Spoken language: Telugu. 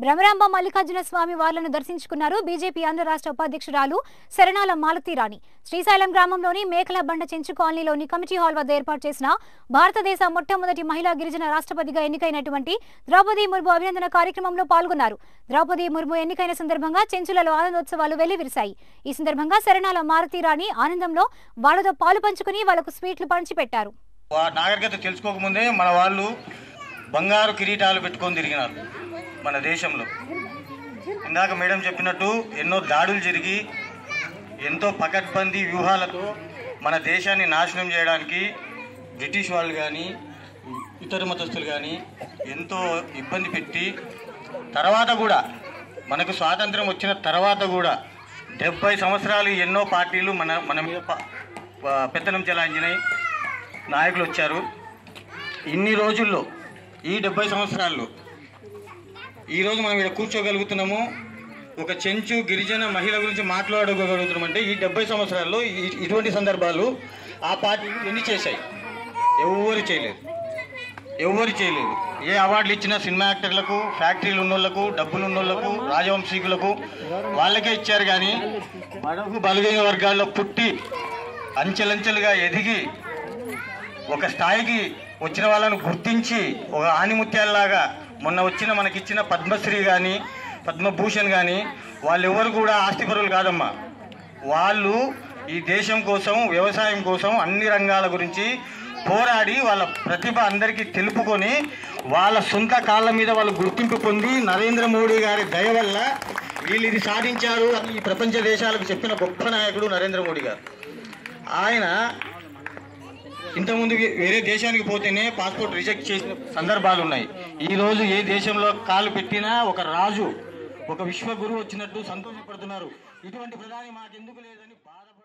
భ్రమరాంబ మల్లికార్జున స్వామి వార్లను దర్శించుకున్నారు బీజేపీ ఆంధ్ర రాష్ట్ర ఉపాధ్యక్షురాలు శరణాల మాలతీరాణి శ్రీశైలం గ్రామంలోని మేకల బండ చెంచు కాలనీలోని కమిటీ హాల్ వద్ద ఏర్పాటు చేసిన భారతదేశ మొట్టమొదటి మహిళా గిరిజన రాష్ట్రపతిగా ఎన్నికైనటువంటి ద్రౌపది ముర్ము అభినందన కార్యక్రమంలో పాల్గొన్నారు ద్రౌపది ముర్ము ఎన్నికైన సందర్భంగా చెంచులలో ఆనందోత్సవాలు వెల్లివిరిశాయి ఈ సందర్భంగా శరణాల మాలతీరాణి ఆనందంలో వాళ్లతో పాలు పంచుకుని వాళ్లకు స్వీట్లు పంచిపెట్టారు వా- నాగరికత తెలుసుకోకముందే మన వాళ్ళు బంగారు కిరీటాలు పెట్టుకొని తిరిగినారు మన దేశంలో ఇందాక మేడం చెప్పినట్టు ఎన్నో దాడులు జరిగి ఎంతో పకడ్బందీ వ్యూహాలతో మన దేశాన్ని నాశనం చేయడానికి బ్రిటిష్ వాళ్ళు కానీ ఇతర మతస్థులు కానీ ఎంతో ఇబ్బంది పెట్టి తర్వాత కూడా మనకు స్వాతంత్రం వచ్చిన తర్వాత కూడా డెబ్బై సంవత్సరాలు ఎన్నో పార్టీలు మన మన మీద ప- ప- పెత్తనం చెలాయించినాయి నాయకులు వచ్చారు ఇన్ని రోజుల్లో ఈ డెబ్బై సంవత్సరాల్లో ఈరోజు మనం ఇక్కడ కూర్చోగలుగుతున్నాము ఒక చెంచు గిరిజన మహిళ గురించి మాట్లాడగలుగుతున్నాం అంటే ఈ డెబ్బై సంవత్సరాల్లో ఈ- ఇటువంటి సందర్భాలు ఆ పార్టీలు ఎన్ని చేశాయి ఎవరు చేయలేదు ఎవరు చేయలేదు ఏ అవార్డులు ఇచ్చినా సినిమా యాక్టర్లకు ఫ్యాక్టరీలు ఉన్నోళ్లకు డబ్బులు ఉన్నోళ్లకు రాజవంశీకులకు వాళ్ళకే ఇచ్చారు కానీ బడుగు బలహీన వర్గాల్లో పుట్టి అంచెలంచెలుగా ఎదిగి ఒక స్థాయికి వచ్చిన వాళ్ళను గుర్తించి ఒక ఆనిముత్యాలలాగా మొన్న వచ్చిన మనకిచ్చిన పద్మశ్రీ కానీ పద్మభూషణ్ కానీ వాళ్ళు ఎవరు కూడా ఆస్తిపరులు కాదమ్మా వాళ్ళు ఈ దేశం కోసం వ్యవసాయం కోసం అన్ని రంగాల గురించి పోరాడి వాళ్ళ ప్రతిభ అందరికీ తెలుపుకొని వాళ్ళ సొంత కాళ్ళ మీద వాళ్ళు గుర్తింపు పొంది నరేంద్ర మోడీ గారి దయ వల్ల వీళ్ళు ఇది సాధించారు అని ఈ ప్రపంచ దేశాలకు చెప్పిన గొప్ప నాయకుడు నరేంద్ర మోడీ గారు ఆయన ఇంతకుముందు వేరే దేశానికి పోతేనే పాస్పోర్ట్ రిజెక్ట్ చేసిన సందర్భాలు ఉన్నాయి ఈ రోజు ఏ దేశంలో కాలు పెట్టినా ఒక రాజు ఒక విశ్వగురు వచ్చినట్టు సంతోషపడుతున్నారు ఇటువంటి ప్రధాని మాకెందుకు లేదని బాధపడుతున్నారు